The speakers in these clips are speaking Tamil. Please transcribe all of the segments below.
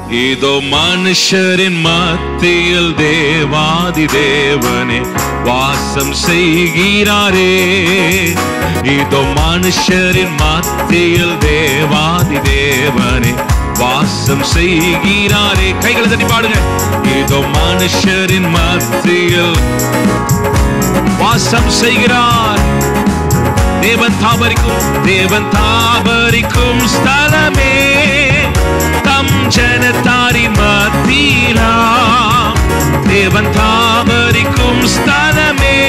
இதோ மனுஷரின் மத்தியில் தேவாதி தேவனே வாசம் செய்கிறாரே இதோ மனுஷரின் மத்தியில் தேவாதி தேவனே வாசம் செய்கிறாரே கைகளை தட்டி பாடுங்க இதோ மனுஷரின் மத்தியில் வாசம் செய்கிறார் தேவன் தாபரிக்கும் தேவன் தாபரிக்கும் ஸ்தலமே தம் ஜனத்தாரின் மத்தியிலா தேவன் தாபரிக்கும் ஸ்தலமே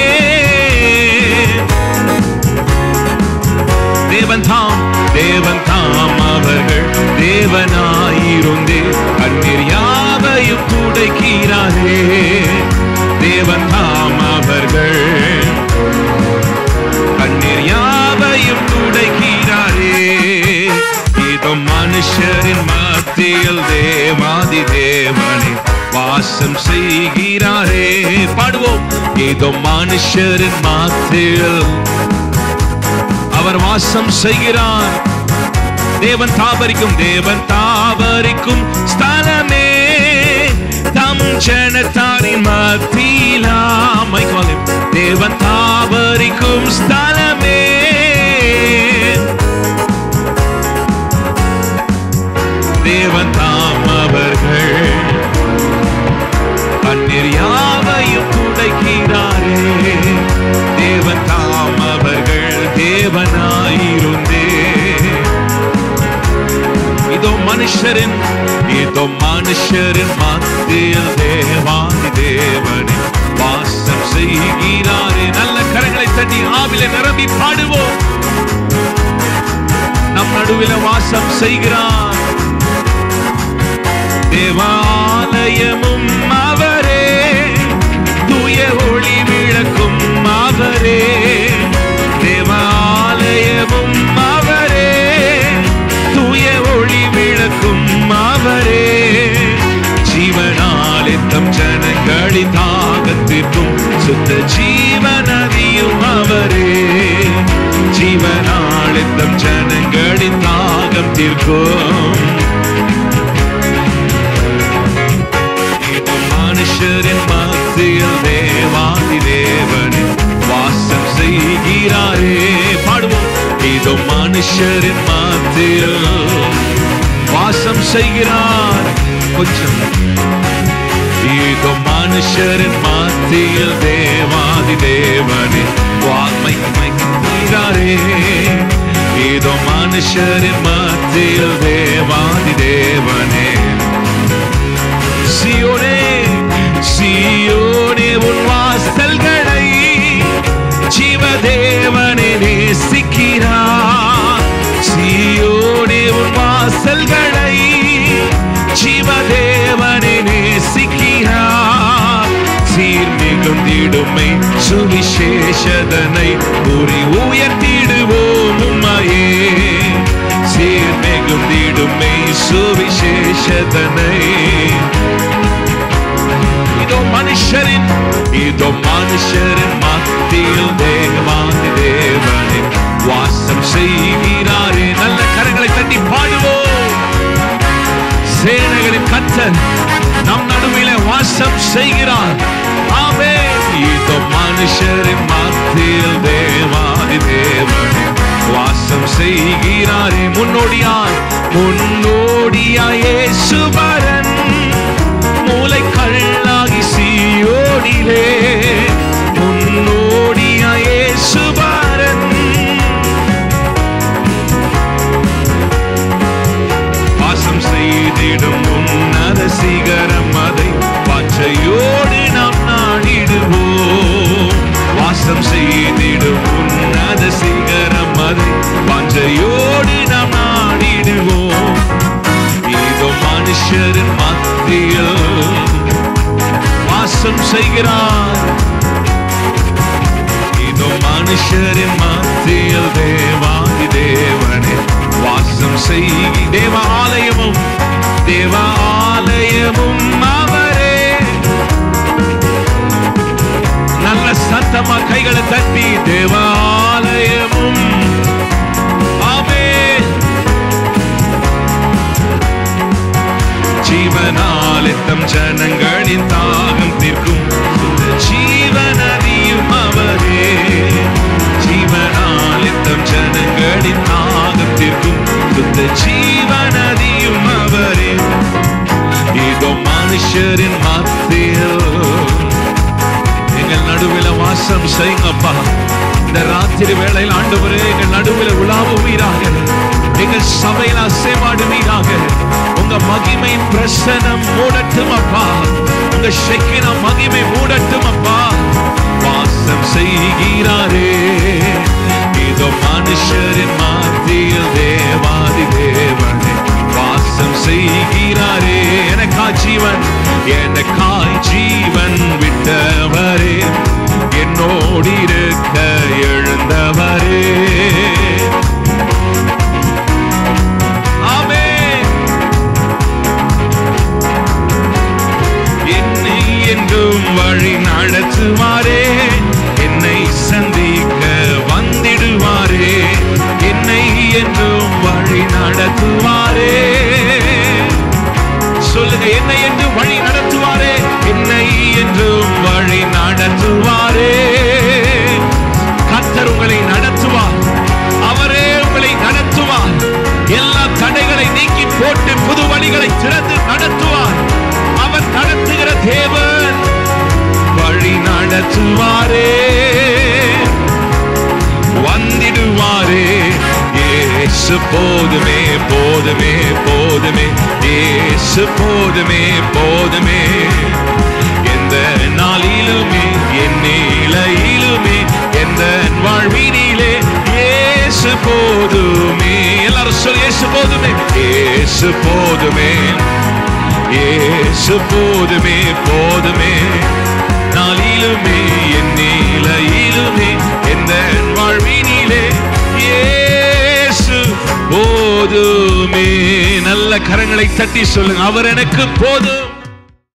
தேவன் தாம் தேவன் தாம் அவர்கள் தேவனாயிருந்தே கண்ணீர் யாவையும் துடைக்கிறாரே தேவன் தாம் அவர்கள் கண்ணீர் யாவையும் துடைக்கிறாரே இதோ மனுஷரின் மத்தியில் தேவாதி தேவனே வாசம் செய்கிறாரே பாடுவோம் இதோ மனுஷரின் மத்தியில் அவர் வாசம் செய்கிறார் தேவன் தாபரிக்கும் தேவன் தாபரிக்கும் ஸ்தலமே தம் ஜனத்தாரின் மத்தியிலாம் I call him. தேவன் தாபரிக்கும் ஸ்தலமே தேவன் தாம் அவர்கள் கண்ணீர் யாவையும் துடைக்கிறாரே தேவன் தாம் அவர்கள் தேவனாயிருந்தே இதோ மனுஷரின் இதோ மனுஷரின் மத்தியில் தேவாதி தேவனே வாசம் செய்கிறாரே நல்ல கரங்களை தட்டி ஆவில நிரம்பி பாடுவோம் நம் நடுவில வாசம் செய்கிறார் தேவாலயமும் அவரே தூய ஒளி விளக்கும் அவரே தேவாலயமும் அவரே தூய ஒளி விளக்கும் அவரே ஜீவனாலே தம் ஜனங்களின் தாகத்திற்கும் சுத்த ஜீவநதியும் அவரே ஜீவனாலே தம் ஜனங்களின் தாகம் தீர்க்கும் இதோ மனுஷரின் மத்தியில் தேவாதி தேவனே வாசம் செய்கிறாரே பாடுவோம் இதோ மனுஷரின் மத்தியில் வாசம் செய்கிறார் கொஞ்சம் இதோ மனுஷரின் மத்தியில் தேவாதி தேவனே வாய்மை மைக்கிறாரே இதோ மனுஷரின் மத்தியில் தேவாதி தேவனே சியோனே சியோனே உன் வாசல்களை ஜீவதேவனே நேசிக்கிறார் சியோனே உன் வாசல்களை ஜீவதேவனே நேசிக்கிறார் சீர் மிகுந்திடுமை சுவிசேஷதனை கூறி உயர்த்திடுவோம் உம்மையே சீர் மிகுந்திடுமை சுவிசேஷதனை இதோ மனுஷரின் இதோ மனுஷரின் மத்தியில் தேவாதி தேவனே வாசம் செய்கிறாரே நல்ல கரங்களை தட்டி பாடுவோம் சேனைகளின் கத்தர் நம் நடுவிலே வாசம் செய்கிறார் ஆமே இதோ மனுஷரின் மத்தியில் தேவாதி தேவனே வாசம் செய்கிறாரே முன்னோடியாய் முன்னோடியாயே சுபரன் மூளை கல்லாகி சீயோடிலே முன்னோடியாயே சுபரன் வாசம் செய்திடும் உன்னத சிகரம் அதை பச்சையோடு நாம் நாடிடுவோம் வாசம் செய்திடும் உன்னத சிகரம் அதை பஞ்சையோடு நாம் நாடிடுவோம் இதோ மனுஷரின் மத்தியில் வாசம் செய்கிறார் இதோ மனுஷரின் மத்தியில் தேவாதி தேவனே வாசம் செய்கி தேவாலயமும் தேவாலயமும் அவரே நல்ல சத்தமா கைகளை தட்டி தேவாலயமும் ஆமே ஜீவ தம் ஜனங்களின் தாகம் தீர்க்கும் ஜீவநதியும் அவரே ஜீவனால் தம் ஜனங்களின் தாகம் தீர்க்கும் சுத்த ஜீவநதியும் அவரே இதோ மனுஷரின் மத்தியில் எங்கள் நடுவில் வாசம் செய்யுங்கப்பா இந்த ராத்திரி வேளையில் ஆண்டவரே எங்கள் நடுவில் உலாவுவீராக எங்கள் சபையில் அசைவாடுவீராக உங்க மகிமையின் பிரசனம் மூடட்டும் அப்பா உங்க செக்கின மகிமை மூடட்டும் அப்பா வாசம் செய்கிறாரே இதோ மனுஷரின் மத்தியில் தேவாதி தேவனே வாசம் செய்கிறாரே எனக்காய் ஜீவன் எனக்காய் ஜீவன் விட்டவரே என்னோடு இருக்க எழுந்தவரே ஆமென். என்னை என்றும் வழி நடத்துவாரே என்னை சந்திக்க வந்திடுவாரே என்னை என்றும் வழி நடத்துவாரே சொல்லுங்க என்னை என்று வழி நடத்துவாரே என்னை என்றும் வழி நடத்துவாரே கர்த்தர் உங்களை நடத்துவார் அவரே உங்களை நடத்துவார் எல்லா தடைகளை நீக்கி போட்டு புது வழிகளை திறந்து நடத்துவார் அவர் நடத்துகிற தேவன் வழி நடத்துவாரே வந்திடுவாரே இயேசு போதுமே போதுமே போதுமே இயேசு போதுமே போதுமே எந்த நாளிலுமே என் நிலையிலுமே எந்த வாழ்வினிலே இயேசு போதுமே எல்லாரும் சொல்லி இயேசு போதுமே இயேசு போதுமே இயேசு போதுமே போதுமே நாளிலுமே என் நிலையிலுமே எந்த வாழ்வினிலே இயேசு போதுமே நல்ல கரங்களை தட்டி சொல்லுங்க அவர் எனக்கு போதும்